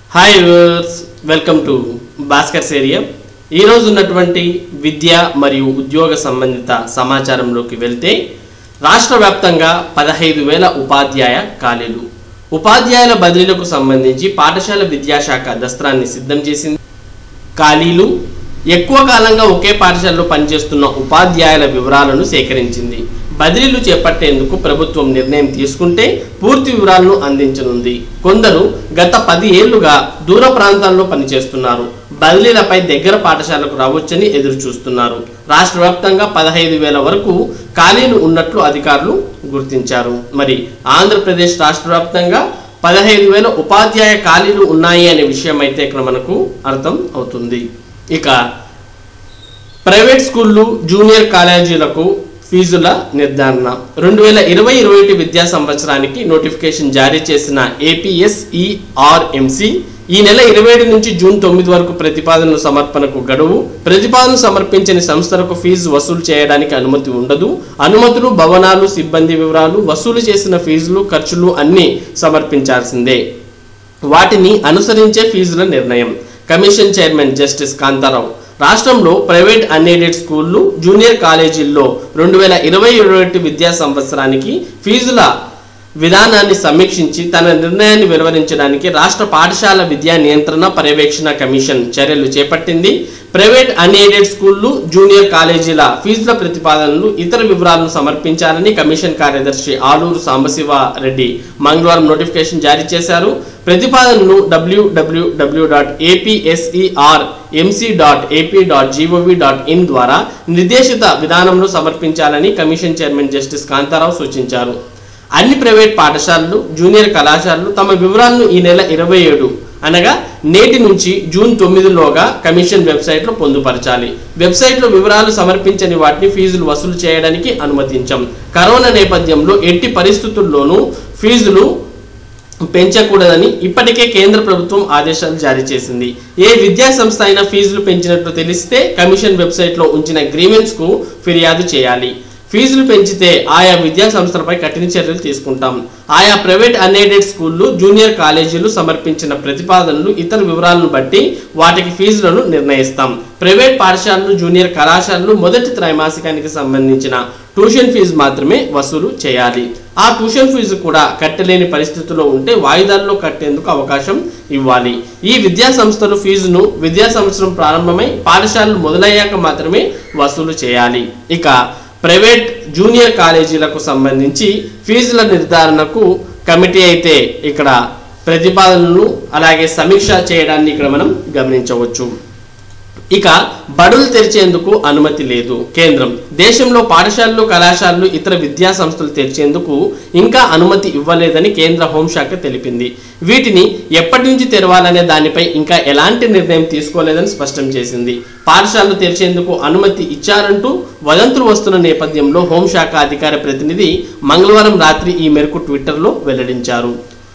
hi viewers welcome to Bhaskar's area ఈరోజు ఉన్నటువంటి విద్య మరియు ఉద్యోగ సంబంధిత సమాచారంలోకి వెళ్తే రాష్ట్ర వ్యాప్తంగా పదహైదు వేల ఉపాధ్యాయ ఖాళీలు ఉపాధ్యాయుల బదిలీలకు సంబంధించి పాఠశాల విద్యాశాఖ దస్త్రాన్ని సిద్ధం చేసింది ఖాళీలు ఎక్కువ కాలంగా ఒకే పాఠశాలలో పనిచేస్తున్న ఉపాధ్యాయుల వివరాలను సేకరించింది బదిలీలు చేపట్టేందుకు ప్రభుత్వం నిర్ణయం తీసుకుంటే పూర్తి వివరాలను అందించనుంది కొందరు గత పది ఏళ్లుగా దూర ప్రాంతాల్లో పనిచేస్తున్నారు బదిలీలపై దగ్గర పాఠశాలకు రావచ్చని ఎదురు చూస్తున్నారు రాష్ట్ర వ్యాప్తంగా పదహైదు వేల వరకు ఖాళీలు ఉన్నట్లు అధికారులు గుర్తించారు మరి ఆంధ్రప్రదేశ్ రాష్ట్ర వ్యాప్తంగా పదహైదు వేల ఉపాధ్యాయ ఖాళీలు ఉన్నాయి అనే విషయం అయితే ఇక్కడ మనకు అర్థం అవుతుంది ఇక ప్రైవేట్ స్కూళ్ళు జూనియర్ కాలేజీలకు ఫీజుల నిర్ధారణ రెండు వేల ఇరవై ఇరవై ఒకటి విద్యా సంవత్సరానికి నోటిఫికేషన్ జారీ చేసిన ఏపీఎస్ఈఆర్ఎంసి ఈ నెల ఇరవై ఏడు నుంచి జూన్ తొమ్మిది వరకు ప్రతిపాదనల సమర్పణకు గడువు ప్రతిపాదన సమర్పించని సంస్థలకు ఫీజు వసూలు చేయడానికి అనుమతి ఉండదు అనుమతులు భవనాలు సిబ్బంది వివరాలు వసూలు చేసిన ఫీజులు ఖర్చులు అన్నీ సమర్పించాల్సిందే వాటిని అనుసరించే ఫీజుల నిర్ణయం కమిషన్ చైర్మన్ జస్టిస్ కాంతారావు రాష్ట్రంలో ప్రైవేట్ అన్ఎయిడెడ్ స్కూళ్ళు జూనియర్ కాలేజీల్లో రెండు వేల ఇరవై ఇరవై ఒకటి విద్యా సంవత్సరానికి ఫీజుల విధానాన్ని సమీక్షించి తన నిర్ణయాన్ని వెలువరించడానికి రాష్ట్ర పాఠశాల విద్యా నియంత్రణ పర్యవేక్షణ కమిషన్ చర్యలు చేపట్టింది ప్రైవేట్ అన్ఎయిడెడ్ స్కూళ్ళు జూనియర్ కాలేజీల ఫీజుల ప్రతిపాదనలు ఇతర వివరాలను సమర్పించాలని కమిషన్ కార్యదర్శి ఆలూరు సాంబశివ రెడ్డి మంగళవారం నోటిఫికేషన్ జారీ చేశారు ప్రతిపాదనను డబ్ల్యూడబ్ల్యూడబ్ల్యూ dot APSER MC dot AP dot gov dot in ద్వారా నిర్దేశిత విధానంలో సమర్పించాలని కమిషన్ చైర్మన్ జస్టిస్ కాంతారావు సూచించారు అన్ని ప్రైవేట్ పాఠశాలలు జూనియర్ కళాశాలలు తమ వివరాలను ఈ నెల ఇరవై ఏడు అనగా నేటి నుంచి జూన్ తొమ్మిదిలోగా కమిషన్ వెబ్సైట్లో పొందుపరచాలి వెబ్సైట్లో వివరాలు సమర్పించని వాటిని ఫీజులు వసూలు చేయడానికి అనుమతించాం కరోనా నేపథ్యంలో ఎట్టి పరిస్థితుల్లోనూ ఫీజులు పెంచకూడదని ఇప్పటికే కేంద్ర ప్రభుత్వం ఆదేశాలు జారీ చేసింది ఏ విద్యా సంస్థ అయినా ఫీజులు పెంచినట్లు తెలిస్తే కమిషన్ వెబ్సైట్లో ఉంచిన గ్రీవెన్స్ కు ఫిర్యాదు చేయాలి ఫీజులు పెంచితే ఆయా విద్యా సంస్థలపై కఠిన చర్యలు తీసుకుంటాం ఆయా ప్రైవేట్ అన్ఎయిడెడ్ స్కూళ్ళు జూనియర్ కాలేజీలు సమర్పించిన ప్రతిపాదనలు ఇతర వివరాలను బట్టి వాటికి ఫీజులను నిర్ణయిస్తాం ప్రైవేట్ పాఠశాలలు జూనియర్ కళాశాలలు మొదటి త్రైమాసికానికి సంబంధించిన ట్యూషన్ ఫీజు మాత్రమే వసూలు చేయాలి ఆ ట్యూషన్ ఫీజు కూడా కట్టలేని పరిస్థితిలో ఉంటే వాయిదాల్లో కట్టేందుకు అవకాశం ఇవ్వాలి ఈ విద్యా సంస్థలు ఫీజును విద్యా సంవత్సరం ప్రారంభమై పాఠశాలలు మొదలయ్యాక మాత్రమే వసూలు చేయాలి ఇక ప్రైవేట్ జూనియర్ కాలేజీలకు సంబంధించి ఫీజుల నిర్ధారణకు కమిటీ అయితే ఇక్కడ ప్రతిపాదనలు అలాగే సమీక్ష చేయడాన్ని ఇక్కడ మనం గమనించవచ్చు ఇక బడులు తెరిచేందుకు అనుమతి లేదు కేంద్రం దేశంలో పాఠశాలలు కళాశాలలు ఇతర విద్యా సంస్థలు తెరిచేందుకు ఇంకా అనుమతి ఇవ్వలేదని కేంద్ర హోంశాఖ తెలిపింది వీటిని ఎప్పటి నుంచి తెరవాలనే దానిపై ఇంకా ఎలాంటి నిర్ణయం తీసుకోలేదని స్పష్టం చేసింది పాఠశాలలు తెరిచేందుకు అనుమతి ఇచ్చారంటూ వదంతులు వస్తున్న నేపథ్యంలో హోంశాఖ అధికార ప్రతినిధి మంగళవారం రాత్రి ఈ మేరకు ట్విట్టర్లో వెల్లడించారు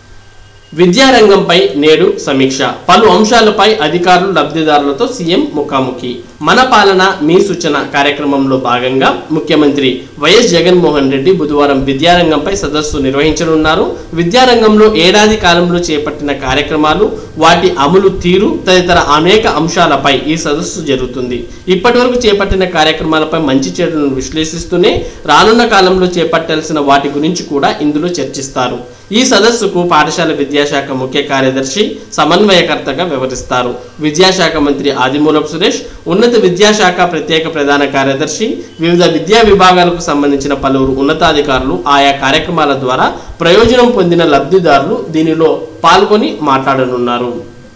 విద్యారంగంపై నేడు సమీక్ష పలు అంశాలపై అధికారులు లబ్ధిదారులతో సీఎం ముఖాముఖి మన పాలన మీ సూచన కార్యక్రమంలో భాగంగా ముఖ్యమంత్రి వైఎస్ జగన్మోహన్ రెడ్డి బుధవారం విద్యారంగంపై సదస్సు నిర్వహించనున్నారు విద్యారంగంలో ఏడాది కాలంలో చేపట్టిన కార్యక్రమాలు వాటి అమలు తీరు తదితర అనేక అంశాలపై ఈ సదస్సు జరుగుతుంది ఇప్పటివరకు చేపట్టిన కార్యక్రమాలపై మంచి చెడులను విశ్లేషిస్తూనే రానున్న కాలంలో చేపట్టాల్సిన వాటి గురించి కూడా ఇందులో చర్చిస్తారు ఈ సదస్సుకు పాఠశాల విద్యాశాఖ ముఖ్య కార్యదర్శి సమన్వయకర్తగా వ్యవహరిస్తారు విద్యాశాఖ మంత్రి ఆదిమూలపు సురేష్ ఉన్నత విద్యాశాఖ ప్రత్యేక ప్రధాన కార్యదర్శి వివిధ విద్యా విభాగాలకు సంబంధించిన పలువురు ఉన్నతాధికారులు ఆయా కార్యక్రమాల ద్వారా ప్రయోజనం పొందిన లబ్ధిదారులు దీనిలో పాల్గొని మాట్లాడనున్నారు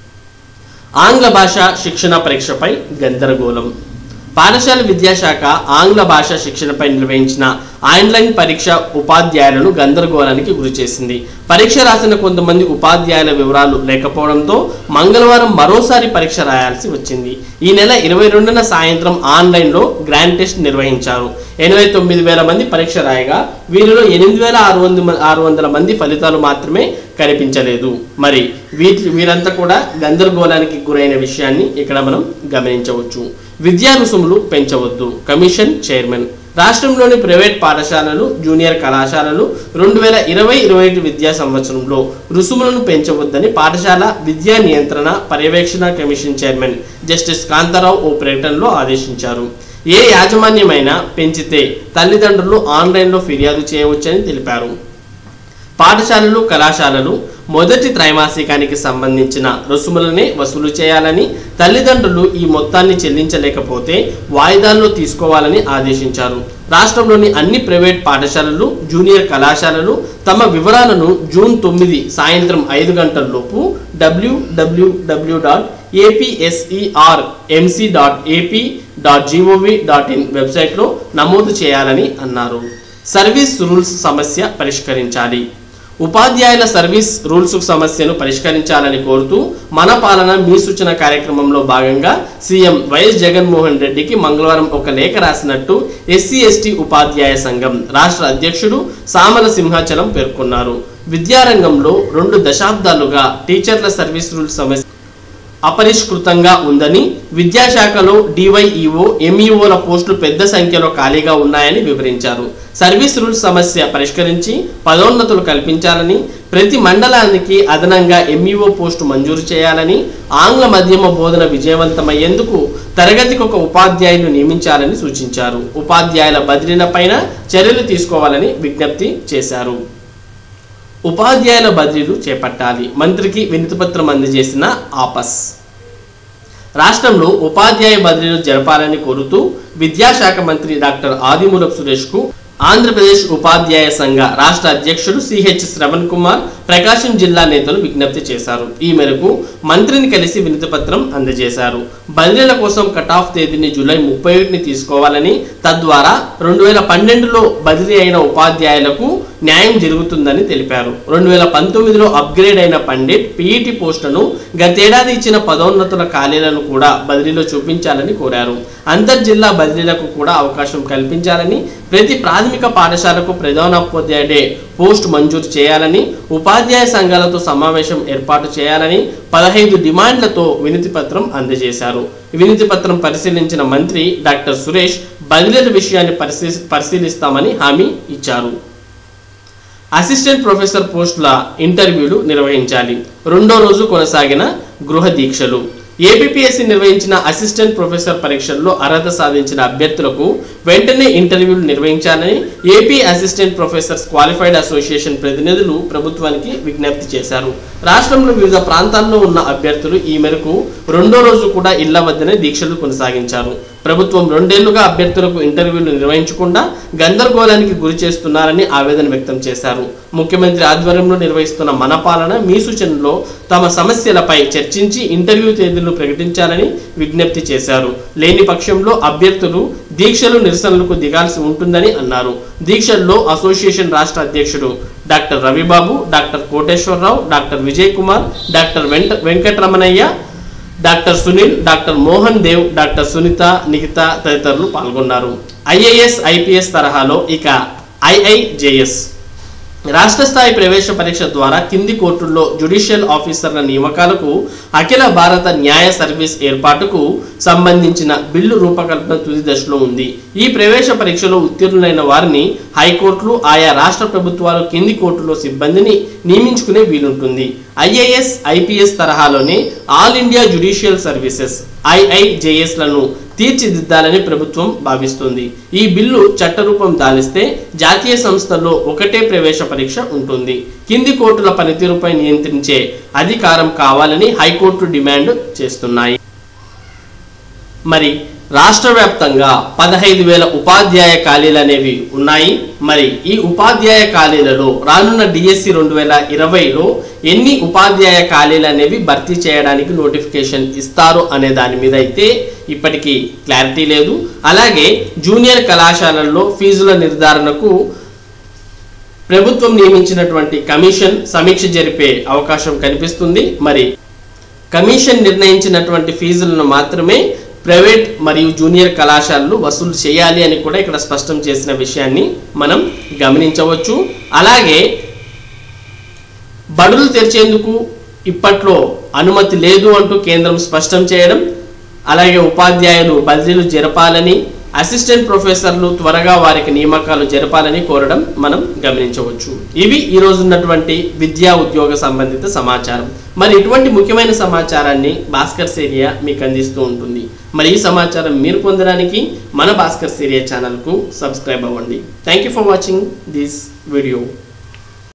ఆంగ్ల భాష శిక్షణ పరీక్షపై గందరగోళం పాఠశాల విద్యాశాఖ ఆంగ్ల భాష శిక్షణపై నిర్వహించిన ఆన్లైన్ పరీక్ష ఉపాధ్యాయులను గందరగోళానికి గురిచేసింది పరీక్ష రాసిన కొంతమంది ఉపాధ్యాయుల వివరాలు లేకపోవడంతో మంగళవారం మరోసారి పరీక్ష రాయాల్సి వచ్చింది ఈ నెల ఇరవై రెండున సాయంత్రం ఆన్లైన్లో గ్రాండ్ టెస్ట్ నిర్వహించారు ఎనభై తొమ్మిది వేల మంది పరీక్ష రాయగా వీరిలో ఎనిమిది వేల ఆరు వందల ఆరు వందల మంది ఫలితాలు మాత్రమే కనిపించలేదు మరి వీటి వీరంతా కూడా గందరగోళానికి గురైన విషయాన్ని ఇక్కడ మనం గమనించవచ్చు విద్యా రుసుములు పెంచవద్దు కమిషన్ చైర్మన్ రాష్ట్రంలోని ప్రైవేట్ పాఠశాలలు జూనియర్ కళాశాలలు రెండు వేల ఇరవై ఇరవై ఒకటి విద్యా సంవత్సరంలో రుసుములను పెంచవద్దని పాఠశాల విద్యా నియంత్రణ పర్యవేక్షణ కమిషన్ చైర్మన్ జస్టిస్ కాంతారావు ఓ ప్రకటనలో ఆదేశించారు ఏ యాజమాన్యమైనా పెంచితే తల్లిదండ్రులు ఆన్లైన్లో ఫిర్యాదు చేయవచ్చని తెలిపారు పాఠశాలలు కళాశాలలు మొదటి త్రైమాసికానికి సంబంధించిన రుసుములనే వసూలు చేయాలని తల్లిదండ్రులు ఈ మొత్తాన్ని చెల్లించలేకపోతే వాయిదాల్లో తీసుకోవాలని ఆదేశించారు రాష్ట్రంలోని అన్ని ప్రైవేట్ పాఠశాలలు జూనియర్ కళాశాలలు తమ వివరాలను జూన్ తొమ్మిది సాయంత్రం ఐదు గంటలలోపు డబ్ల్యూడబ్ల్యూడబ్ల్యూ dot APSER MC dot AP dot gov dot in వెబ్సైట్లో నమోదు చేయాలని అన్నారు సర్వీస్ రూల్స్ సమస్య పరిష్కరించాలి ఉపాధ్యాయుల సర్వీస్ రూల్స్ సమస్యను పరిష్కరించాలని కోరుతూ మన పాలన మీ సూచన కార్యక్రమంలో భాగంగా సీఎం వైఎస్ జగన్మోహన్ రెడ్డికి మంగళవారం ఒక లేఖ రాసినట్టు ఎస్సీ ఎస్టీ ఉపాధ్యాయ సంఘం రాష్ట్ర అధ్యక్షుడు సామల సింహాచలం పేర్కొన్నారు విద్యారంగంలో రెండు దశాబ్దాలుగా టీచర్ల సర్వీస్ రూల్స్ సమస్య అపరిష్కృతంగా ఉందని విద్యాశాఖలో డివైఈఓ ఎంఈఓల పోస్టులు పెద్ద సంఖ్యలో ఖాళీగా ఉన్నాయని వివరించారు సర్వీస్ రూల్స్ సమస్య పరిష్కరించి పదోన్నతులు కల్పించాలని ప్రతి మండలానికి అదనంగా ఎంఈఓ పోస్టు మంజూరు చేయాలని ఆంగ్ల మాధ్యమ బోధన విజయవంతమయ్యేందుకు తరగతికి ఒక ఉపాధ్యాయులు నియమించాలని సూచించారు ఉపాధ్యాయుల బదిలీలపైన చర్యలు తీసుకోవాలని విజ్ఞప్తి చేశారు ఉపాధ్యాయుల బదిలీలు చేపట్టాలి మంత్రికి వినతిపత్రం అందజేసిన ఆపస్ రాష్ట్రంలో ఉపాధ్యాయ బదిలీలు జరపాలని కోరుతూ విద్యాశాఖ మంత్రి డాక్టర్ ఆదిమూలపు సురేష్కు ఆంధ్రప్రదేశ్ ఉపాధ్యాయ సంఘ రాష్ట్ర అధ్యక్షుడు సిహెచ్ శ్రవణ్ కుమార్ ప్రకాశం జిల్లా నేతలు విజ్ఞప్తి చేశారు ఈ మేరకు మంత్రిని కలిసి వినతి పత్రం అందజేశారు బదిలీల కోసం కట్ ఆఫ్ తేదీని జూలై ముప్పై ఒకటిని తీసుకోవాలని తద్వారా రెండు వేల పన్నెండులో బదిలీ అయిన ఉపాధ్యాయులకు న్యాయం జరుగుతుందని తెలిపారు రెండు వేల పంతొమ్మిదిలో అప్గ్రేడ్ అయిన పండిట్ పీఈటీ పోస్టులను గతేడాది ఇచ్చిన పదోన్నతుల ఖాళీలను కూడా బదిలీలో చూపించాలని కోరారు అంతర్జిల్లా బదిలీలకు కూడా అవకాశం కల్పించాలని ప్రతి ప్రాథమిక పాఠశాలకు ప్రధానోపాధ్యాయుడే పోస్ట్ మంజూరు చేయాలని ఉపాధ్యాయ సంఘాలతో సమావేశం ఏర్పాటు చేయాలని పదహైదు డిమాండ్లతో వినతి పత్రం అందజేశారు వినతి పత్రం పరిశీలించిన మంత్రి డాక్టర్ సురేష్ బదిలీల విషయాన్ని పరిశీ పరిశీలిస్తామని హామీ ఇచ్చారు అసిస్టెంట్ ప్రొఫెసర్ పోస్టుల ఇంటర్వ్యూలు నిర్వహించాలి రెండో రోజు కొనసాగిన గృహ దీక్షలు ఏపీఎస్సి నిర్వహించిన అసిస్టెంట్ ప్రొఫెసర్ పరీక్షల్లో అర్హత సాధించిన అభ్యర్థులకు వెంటనే ఇంటర్వ్యూలు నిర్వహించాలని AP assistant professors qualified association ప్రతినిధులు ప్రభుత్వానికి విజ్ఞప్తి చేశారు రాష్ట్రంలో వివిధ ప్రాంతాల్లో ఉన్న అభ్యర్థులు ఈ మేరకు రెండో రోజు కూడా ఇళ్ల వద్దనే దీక్షలు కొనసాగించారు ప్రభుత్వం రెండేళ్లుగా అభ్యర్థులకు ఇంటర్వ్యూలు నిర్వహించకుండా గందరగోళానికి గురి చేస్తున్నారని ఆవేదన వ్యక్తం చేశారు ముఖ్యమంత్రి ఆధ్వర్యంలో నిర్వహిస్తున్న మన పాలన మీ సూచనలో తమ సమస్యలపై చర్చించి ఇంటర్వ్యూ తేదీలు ప్రకటించాలని విజ్ఞప్తి చేశారు లేని పక్షంలో అభ్యర్థులు దీక్షలు నిరసనలకు దిగాల్సి ఉంటుందని అన్నారు దీక్షల్లో అసోసియేషన్ రాష్ట్ర అధ్యక్షుడు doctor Ravibabu doctor Koteswararao doctor Vijay Kumar doctor వెంట Venkataramanaiah doctor Sunil doctor Mohan Dev doctor Sunitha Nikhita తదితరులు పాల్గొన్నారు ఐఏఎస్ ఐపీఎస్ తరహాలో ఇక ఐఐజేఎస్ రాష్ట్ర స్థాయి ప్రవేశ పరీక్ష ద్వారా కింది కోర్టుల్లో జ్యుడిషియల్ ఆఫీసర్ల నియామకాలకు అఖిల భారత న్యాయ సర్వీస్ ఏర్పాటుకు సంబంధించిన బిల్లు రూపకల్పన తుది దశలో ఉంది ఈ ప్రవేశ పరీక్షలో ఉత్తీర్ణులైన వారిని హైకోర్టులు ఆయా రాష్ట్ర ప్రభుత్వాలు కింది కోర్టులో సిబ్బందిని నియమించుకునే వీలుంటుంది ఐఏఎస్ ఐపీఎస్ తరహాలోనే ఆల్ ఇండియా జ్యుడిషియల్ సర్వీసెస్ ఐఐజేఎస్లను తీర్చిదిద్దాలని ప్రభుత్వం భావిస్తుంది ఈ బిల్లు చట్టరూపం దాలిస్తే జాతీయ సంస్థల్లో ఒకటే ప్రవేశ పరీక్ష ఉంటుంది కింది కోర్టుల పనితీరుపై నియంత్రించే అధికారం కావాలని హైకోర్టు డిమాండ్ చేస్తున్నాయి మరి రాష్ట్ర వ్యాప్తంగా పదహైదు వేల ఉపాధ్యాయ ఖాళీలు అనేవి ఉన్నాయి మరి ఈ ఉపాధ్యాయ ఖాళీలలో రానున్న డిఎస్సి రెండు వేల ఇరవైలో ఎన్ని ఉపాధ్యాయ ఖాళీలు అనేవి భర్తీ చేయడానికి నోటిఫికేషన్ ఇస్తారు అనే దాని మీద అయితే ఇప్పటికీ క్లారిటీ లేదు అలాగే జూనియర్ కళాశాలల్లో ఫీజుల నిర్ధారణకు ప్రభుత్వం నియమించినటువంటి కమిషన్ సమీక్ష జరిపే అవకాశం కనిపిస్తుంది మరి కమిషన్ నిర్ణయించినటువంటి ఫీజులను మాత్రమే ప్రైవేట్ మరియు జూనియర్ కళాశాలలు వసూలు చేయాలి అని కూడా ఇక్కడ స్పష్టం చేసిన విషయాన్ని మనం గమనించవచ్చు అలాగే బడులు తెరిచేందుకు ఇప్పట్లో అనుమతి లేదు అంటూ కేంద్రం స్పష్టం చేయడం అలాగే ఉపాధ్యాయులు బదిలీలు జరపాలని అసిస్టెంట్ ప్రొఫెసర్లు త్వరగా వారికి నియామకాలు జరపాలని కోరడం మనం గమనించవచ్చు ఇవి ఈ రోజు ఉన్నటువంటి విద్యా ఉద్యోగ సంబంధిత సమాచారం మరి ఇటువంటి ముఖ్యమైన సమాచారాన్ని భాస్కర్ సేరియా మీకు అందిస్తూ ఉంటుంది మరి ఈ సమాచారం మీరు పొందడానికి మన భాస్కర్ సేరియా ఛానల్కు సబ్స్క్రైబ్ అవ్వండి thank you for watching this video